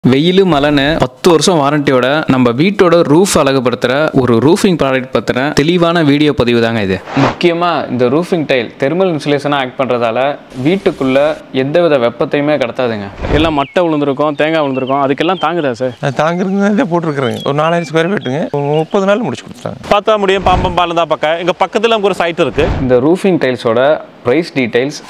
வெயில் மழைன்னு பத்து வருஷம் வாரண்டியோட நம்ம வீட்டோட ரூஃப் அழகுபடுத்துகிற ஒரு ரூஃபிங் ப்ராடக்ட் பற்றின தெளிவான வீடியோ பதிவு தாங்க இது முக்கியமாக இந்த ரூஃபிங் டைல் தெர்மல் இன்சுலேஷனாக ஆக்ட் பண்ணுறதால வீட்டுக்குள்ளே எந்தவித வெப்பத்தையுமே கடத்தாதுங்க எல்லாம் மட்டை விழுந்திருக்கும் தேங்காய் விழுந்திருக்கும் அதுக்கெல்லாம் தாங்குதா சார் அது தாங்கிறதுக்கு போட்டிருக்கிறேங்க ஒரு நாலாயிரம் ஸ்கொயர் ஃபீட்டுங்க ஒரு முப்பது நாள் முடிச்சு கொடுத்தாங்க பார்த்தா முடியும் பாம்பம் பாலம் தான் பக்கம் எங்கள் பக்கத்தில் நமக்கு ஒரு சைட் இருக்குது இந்த ரூஃபிங் டைல்ஸோட ப்ரைஸ் டீடைல்ஸ்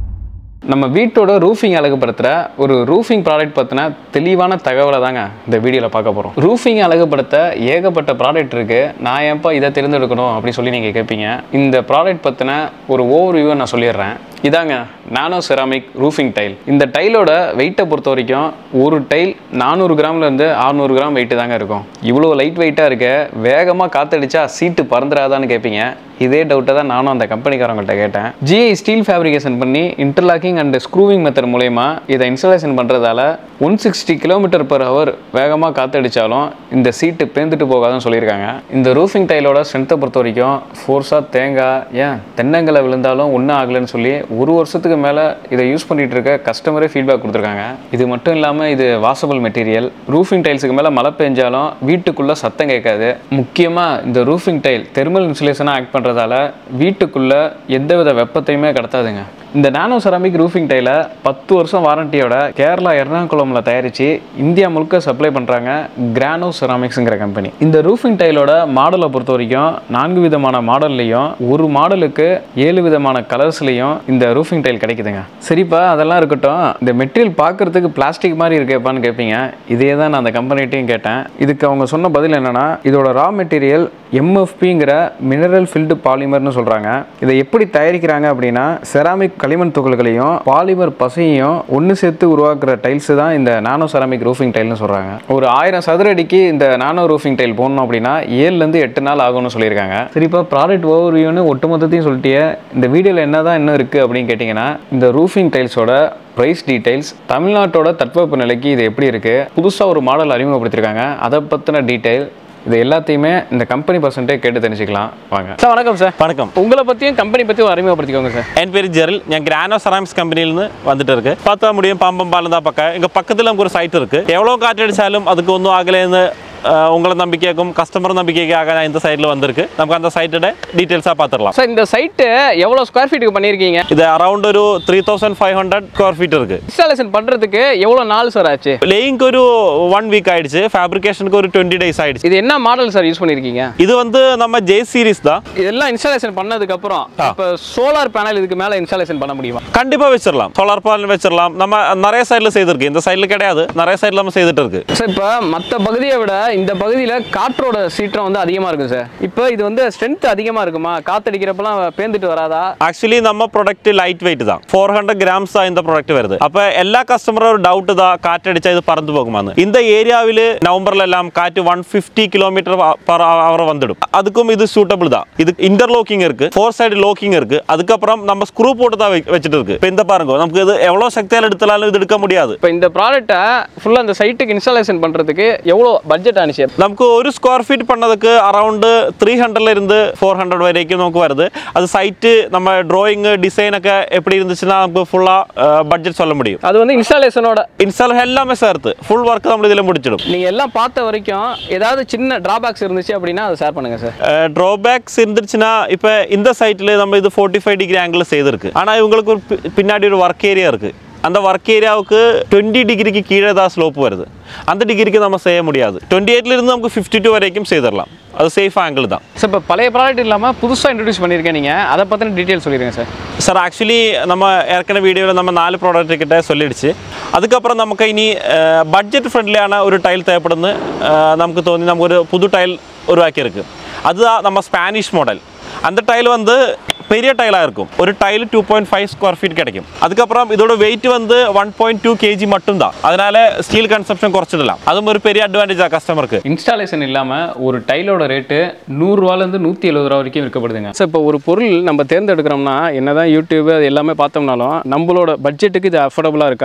நம்ம வீட்டோட ரூஃபிங் அழகுபடுத்துகிற ஒரு ரூஃபிங் ப்ராடக்ட் பற்றின தெளிவான தகவலை தாங்க இந்த வீடியோவில் பார்க்க போகிறோம் ரூஃபிங் அழகுபடுத்த ஏகப்பட்ட ப்ராடக்ட் இருக்குது நான் ஏன்ப்பா இதை தேர்ந்தெடுக்கணும் அப்படின்னு சொல்லி நீங்கள் கேட்பீங்க இந்த ப்ராடக்ட் பற்றின ஒரு ஓவர் வியூவை நான் சொல்லிடுறேன் இதாங்க நானோ செராமிக் ரூஃபிங் டைல் இந்த டைலோட வெயிட்டை பொறுத்த வரைக்கும் ஒரு டைல் நானூறு கிராம்லேருந்து அறுநூறு கிராம் வெயிட்டு தாங்க இருக்கும் இவ்வளோ லைட் வெயிட்டாக இருக்க வேகமாக காத்தடிச்சா சீட்டு பறந்துடாதான்னு கேட்பீங்க இதே டவுட்டை தான் நானும் அந்த கம்பெனிக்காரங்கள்ட்ட கேட்டேன் ஜிஐ ஸ்டீல் ஃபேப்ரிகேஷன் பண்ணி இன்டர்லாக்கிங் அண்ட் ஸ்க்ரூவிங் மெத்தட் மூலயமா இதை இன்ஸ்டாலேஷன் பண்ணுறதால one sixty kilometer per hour வேகமாக காத்தடிச்சாலும் இந்த சீட்டு பேந்துட்டு போகாதுன்னு சொல்லியிருக்காங்க இந்த ரூஃபிங் டைலோட ஸ்ட்ரென்த்தை பொறுத்த வரைக்கும் ஃபோர்ஸாக தேங்காய் ஏன் தென்னங்களை விழுந்தாலும் ஒன்றும் ஆகலைன்னு சொல்லி ஒரு வருஷத்துக்கு மேலே இதை யூஸ் பண்ணிட்டு இருக்க கஸ்டமரே ஃபீட்பேக் கொடுத்துருக்காங்க இது மட்டும் இல்லாமல் இது வாசபிள் மெட்டீரியல் ரூஃபிங் டைல்ஸுக்கு மேலே மழை பெஞ்சாலும் வீட்டுக்குள்ளே சத்தம் கேட்காது முக்கியமாக இந்த ரூஃபிங் டைல் தெர்மல் இன்சுலேஷனாக ஆக்ட் பண்ணுறதால வீட்டுக்குள்ளே எந்தவித வெப்பத்தையுமே கடத்தாதுங்க இந்த நானோ செராமிக் ரூஃபிங் டைலை பத்து வருஷம் வாரண்டியோட கேரளா எர்ணாகுளமில் தயாரித்து இந்தியா முழுக்க சப்ளை பண்ணுறாங்க கிரானோ செராமிக்ஸுங்கிற கம்பெனி இந்த ரூஃபிங் டைலோட மாடலை பொறுத்த வரைக்கும் நான்கு விதமான மாடல்லையும் ஒரு மாடலுக்கு ஏழு விதமான கலர்ஸ்லையும் இந்த ரூஃபிங் டைல் கிடைக்குதுங்க சரிப்பா அதெல்லாம் இருக்கட்டும் இந்த மெட்டீரியல் பார்க்கறதுக்கு பிளாஸ்டிக் மாதிரி இருக்கேப்பான்னு கேட்பீங்க இதே தான் நான் அந்த கம்பெனிட்டையும் கேட்டேன் இதுக்கு அவங்க சொன்ன பதில் என்னன்னா இதோட ரா மெட்டீரியல் எம்எஃபிங்கிற மினரல் ஃபில்டு பாலிமர்னு சொல்கிறாங்க இதை எப்படி தயாரிக்கிறாங்க அப்படின்னா செராமிக் களிமண் துகள்களையும் பாலிமர் பசையையும் ஒன்று சேர்த்து உருவாக்குற டைல்ஸ் தான் இந்த நானோ செராமிக் ரூஃபிங் டைல்னு சொல்கிறாங்க ஒரு ஆயிரம் சதுர அடிக்கு இந்த நானோ ரூஃபிங் டைல் போடணும் அப்படின்னா ஏழுலேருந்து எட்டு நாள் ஆகும்னு சொல்லியிருக்காங்க சரிப்பா ப்ராடக்ட் ஓவர் வியூன்னு ஒட்டுமொத்தத்தையும் சொல்லிட்டியே இந்த வீடியோவில் என்ன தான் இன்னும் இருக்குது அப்படின்னு கேட்டிங்கன்னா இந்த ரூஃபிங் டைல்ஸோட ப்ரைஸ் டீடைல்ஸ் தமிழ்நாட்டோட தட்பவெப்ப நிலைக்கு இது எப்படி இருக்குது புதுசாக ஒரு மாடல் அறிமுகப்படுத்தியிருக்காங்க அதை பற்றின டீட்டெயில் இது எல்லாத்தையுமே இந்த கம்பெனி பர்சன்ட்டே கேட்டு தெரிஞ்சுக்கலாம் வாங்க சார் வணக்கம் சார் வணக்கம் உங்களை பற்றியும் கம்பெனி பற்றியும் அறிமுகப்படுத்திக்கோங்க சார் என் பேர் ஜெரில் நான் கிரானோ செராமிக்ஸ் கம்பெனியிலேருந்து வந்துட்டு இருக்கு பார்த்தா முடியும் பாம்பம் பாலம் தான் பக்கம் எங்கள் பக்கத்தில் நமக்கு ஒரு சைட் இருக்குது எவ்வளோ காற்றடிச்சாலும் அதுக்கு ஒன்றும் ஆகலைன்னு அஹ், உங்களை நம்பிக்கைக்கும் கஸ்டமர் நம்பிக்கைக்காக நான் இந்த சைடில் வந்திருக்கு நமக்கு அந்த சைட்டோட டீட்டெயில்ஸாக பார்த்துடலாம் சார் இந்த சைட்டு எவ்வளோ ஸ்கொயர் ஃபீட்டுக்கு பண்ணியிருக்கீங்க இது அரௌண்ட் ஒரு three thousand five hundred square feet இருக்குது இன்ஸ்டாலேஷன் பண்ணுறதுக்கு எவ்வளோ நாள் சார் ஆச்சு லேயிங்க்கு ஒரு ஒன் வீக் ஆயிடுச்சு ஃபேப்ரிகேஷனுக்கு ஒரு டுவெண்ட்டி டேஸ் ஆயிடுச்சு இது என்ன மாடல் சார் யூஸ் பண்ணியிருக்கீங்க இது வந்து நம்ம ஜே சீரிஸ் தான் இதெல்லாம் இன்ஸ்டாலேஷன் பண்ணதுக்கப்புறம் இப்போ சோலார் பேனல் இதுக்கு மேலே இன்ஸ்டாலேஷன் பண்ண முடியுமா கண்டிப்பாக வச்சிடலாம் சோலார் பேனல் வச்சிடலாம் நம்ம நிறைய சைடில் செய்திருக்கு இந்த சைடில் கிடையாது நிறைய சைடில் நம்ம செய்துட்டு இருக்கு சார் இப்போ மற்ற பகுதியை விட இந்த பகுதியில் காற்றோட சீற்றம் வந்து அதிகமாக இருக்கும் சார் இப்போ இது வந்து ஸ்ட்ரென்த் அதிகமாக இருக்குமா காத்தடிக்கிறப்பெல்லாம் பேந்துட்டு வராதா ஆக்சுவலி நம்ம ப்ராடக்ட் லைட் வெயிட் தான் ஃபோர் ஹண்ட்ரட் கிராம்ஸ் தான் இந்த ப்ராடக்ட் வருது அப்போ எல்லா கസ്റ്റമറും ഒരു ഡൗട്ട് ഇതാ കാറ്റടിച്ചാൽ ഇത് പറന്നു പോകുമെന്ന് இந்த ஏரியாவில் நவம்பர்லாம் காற்று one fifty kilometer per hour வந்துடும் அதுக்கும் இது சூட்டபிள் தான் இது இன்டர்லோக்கிங் இருக்கு ஃபோர் சைடு லோக்கிங் இருக்கு அதுக்கப்புறம் நம்ம ஸ்க்ரூ போட்டு தான் வெ- வச்சுட்டு இருக்கு இப்போ இந்த பாருங்க நமக்கு இது எவ்வளோ சக்தியால் எடுத்தாலும் இது எடுக்க முடியாது இப்போ இந்த ப்ராடக்ட்டை ஃபுல்லாக இந்த சைட்டுக்கு இன்ஸ்டாலேஷன் பண்ணுறதுக்கு எவ்வளோ பட்ஜெட் ஆனிச்சு നമുക്ക് ഒരു സ്ക്വയർ ഫീറ്റ് പണിതക്ക് അറൗണ്ട് ത്രീ ഹൺഡ്രഡിൽ ഇருந்து ഫോർ ഹൺഡ്രഡ് വരേക്കും നമുക്ക് വരുது அது சைட்டு நம்ம டிராயிங் டிசைன் ഒക്കെ எப்படி இருந்துச்சுன்னா നമുക്ക് ஃபுல்லாக பட்ஜெட் சொல்ல முடியும் அது வந்து இன்ஸ்டாலேஷனோட இன்ஸ்டால் எல்லாமே சேர்த்து ஃபுல் ஒர்க் நம்ம இதில் முடிச்சிடும் நீங்கள் எல்லாம் பார்த்த வரைக்கும் ஏதாவது சின்ன டிராபேக்ஸ் இருந்துச்சு அப்படின்னா அதை ஷேர் பண்ணுங்கள் சார் ட்ராபேக்ஸ் இருந்துச்சுன்னா இப்போ இந்த சைட்டில் நம்ம இது ஃபோர்ட்டி ஃபைவ் டிகிரி ஆங்கிள் செய்திருக்கு ஆனால் இவங்களுக்கு ஒரு பி- பின்னாடி ஒரு ஒர்க் ஏரியா இருக்குது அந்த ஒர்க் ஏரியாவுக்கு டுவெண்ட்டி டிகிரிக்கு கீழே தான் ஸ்லோப் வருது அந்த டிகிரிக்கு நம்ம செய்ய முடியாது டுவெண்ட்டி இருந்து நமக்கு ஃபிஃப்டி டூ வரைக்கும் செய்திடலாம் அது சேஃப் ஆங்கிள் தான் சார் இப்போ பழைய ப்ராடக்ட் இல்லாமல் புதுசாக இன்ட்ரடியூஸ் பண்ணியிருக்கேன் நீங்கள் அதை பற்றின டீட்டெயில் சொல்லிடுங்க சார் சார் ஆக்சுவலி நம்ம ஏற்கனவே வீடியோவில் நம்ம നാല് പ്രോഡക്റ്റ് കിட்ட சொல்லிடுச்சு அதுக்கப்புறம் നമുക്ക് ഇനി ബഡ്ജറ്റ് ഫ്രണ്ട്ലിയാണ് ഒരു ടൈൽ തേപ്പെടുന്നത് നമുക്ക് തോന്നി നമുക്കൊരു പുതു ടൈൽ உருவாக்கியிருக்கு அதுதான் நம்ம ஸ்பானிஷ் மாடல் அந்த டைல் வந்து பெரிய டைலாக இருக்கும் ஒரு tile two point five square feet கிடைக்கும் அதுக்கப்புறம் இதோட வெயிட் வந்து ஒன் பாயிண்ட் டூ கேஜி மட்டும்தான் அதனால ஸ்டீல் கன்சப்ஷன் குறைச்சிடலாம் அதுவும் ஒரு பெரிய அட்வான்டேஜாக கஸ்டமருக்கு இன்ஸ்டாலேஷன் இல்லாமல் ஒரு டைலோட ரேட்டு நூறுரூவாலேருந்து நூற்றி எழுபது ரூபா வரைக்கும் விற்கப்படுதுங்க சார் இப்போ ஒரு பொருள் நம்ம தேர்ந்தெடுக்கிறோம்னா என்னதான் யூடியூப் அது எல்லாமே பார்த்தோம்னாலும் நம்மளோட பட்ஜெட்டுக்கு இது அஃபோர்டபுளாக இருக்கா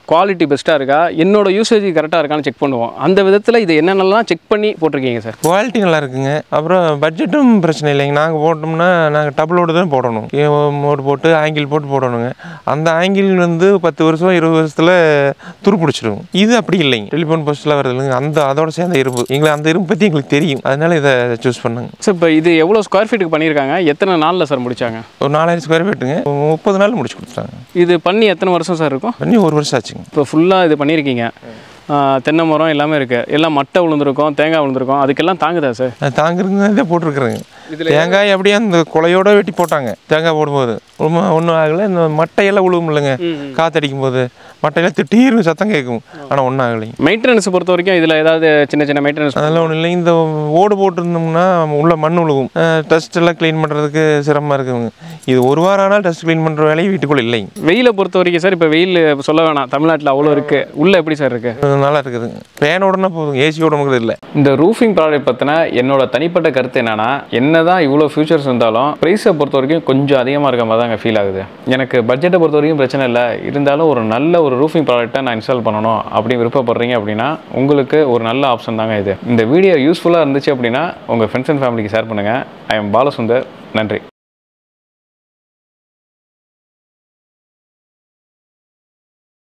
குவாலிட்டி பெஸ்ட்டாக இருக்கா என்னோட யூசேஜ் கரெக்டாக இருக்கான்னு செக் பண்ணுவோம் அந்த விதத்தில் இது என்னென்னலாம் செக் பண்ணி போட்டிருக்கீங்க சார் குவாலிட்டி நல்லா இருக்குங்க அப்புறம் பட்ஜெட்டும் பிரச்சனை இல்லைங்க நாங்கள் போட்டோம்னா நாங்கள் டபுளோடு தான் போடணும் மோடு போட்டு ஆங்கிள் போட்டு போடணுங்க அந்த ஆங்கிள் வந்து பத்து வருஷம் இருபது வருஷத்தில் துரு பிடிச்சிடும் இது அப்படி இல்லைங்க டெலிஃபோன் போஸ்ட்டில் வருது இல்லைங்க அந்த அதோட சேர்ந்த இரும்பு எங்களுக்கு அந்த இரும்பு பற்றி எங்களுக்கு தெரியும் அதனால இதை சூஸ் பண்ணுங்க சார் இப்போ இது எவ்வளோ ஸ்கொயர் ஃபீட்டுக்கு பண்ணியிருக்காங்க எத்தனை நாளில் சார் முடிச்சாங்க ஒரு நாலாயிரம் ஸ்கொயர் ஃபீட்டுங்க முப்பது நாள் முடிச்சு கொடுத்துட்டாங்க இது பண்ணி எத்தனை வருஷம் சார் இருக்கும் பண்ணி ஒரு வருஷம் ஆச்சுங்க இப்போ ஃபுல்லாக இது பண்ணியிருக்கீங்க ஆ, தென்னை மரம் எல்லாமே இருக்குது எல்லாம் மட்டை விழுந்திருக்கும் தேங்காய் விழுந்திருக்கும் அதுக்கெல்லாம் தாங்குதா சார் அது தாங்கிறதுங்க இதை போட்டிருக்குறேங்க தேங்காய் அப்படியே அந்த குலையோட வெட்டி போட்டாங்க தேங்காய் போடும்போது ஒன்றும் ஒன்றும் ஆகலை இந்த மட்டையெல்லாம் விழுவும் இல்லைங்க காற்றடிக்கும் போது மட்டையெல்லாம் திட்டீர்னு சத்தம் கேட்கும் ஆனால் ஒன்றும் ஆகலைங்க மெயின்டெனன்ஸ் பொறுத்த வரைக்கும் இதில் ஏதாவது சின்ன சின்ன மெயின்டெனன்ஸ் அதெல்லாம் ஒன்றும் இல்லை இந்த ஓடு போட்டிருந்தோம்னா உள்ள மண் விழுகும் டஸ்ட் எல்லாம் க்ளீன் பண்ணுறதுக்கு சிரமமாக இருக்குங்க இது ஒரு வாரம் ஆனால் டஸ்ட் க்ளீன் பண்ணுற வேலையும் வீட்டுக்குள்ளே இல்லைங்க வெயிலை பொறுத்த வரைக்கும் சார் இப்போ வெயில் சொல்ல வேணாம் தமிழ்நாட்டில் அவ்வளோ இருக்குது உள்ளே எப்படி சார் இருக்குது இது நல்லா இருக்குதுங்க ஃபேன் ஓடனா போதும் ஏசி ஓடணுங்கிறது இல்லை இந்த ரூஃபிங் ப்ராடக்ட் பற்றின என்னோட தனிப்பட்ட கருத்து என்னன்னா என்னதான் இவ்வளோ ஃபியூச்சர்ஸ் இருந்தாலும் ப்ரைஸை பொறுத்த வரைக்கும் கொஞ்சம் அதிகமாக இருக்க மாதிரி தாங்க ஃபீல் ஆகுது எனக்கு பட்ஜெட்டை பொறுத்த வரைக்கும் பிரச்சனை இல்லை இருந்தாலும் ஒரு நல்ல ஒரு ரூஃபிங் ப்ராடக்ட்டை நான் இன்ஸ்டால் பண்ணணும் அப்படி விருப்பப்படுறீங்க அப்படின்னா உங்களுக்கு ஒரு நல்ல ஆப்ஷன் தாங்க இது இந்த வீடியோ யூஸ்ஃபுல்லாக இருந்துச்சு அப்படின்னா உங்கள் ஃப்ரெண்ட்ஸ் அண்ட் ஃபேமிலிக்கு ஷேர் பண்ணுங்கள் ஐ எம் பாலசுந்தர் நன்றி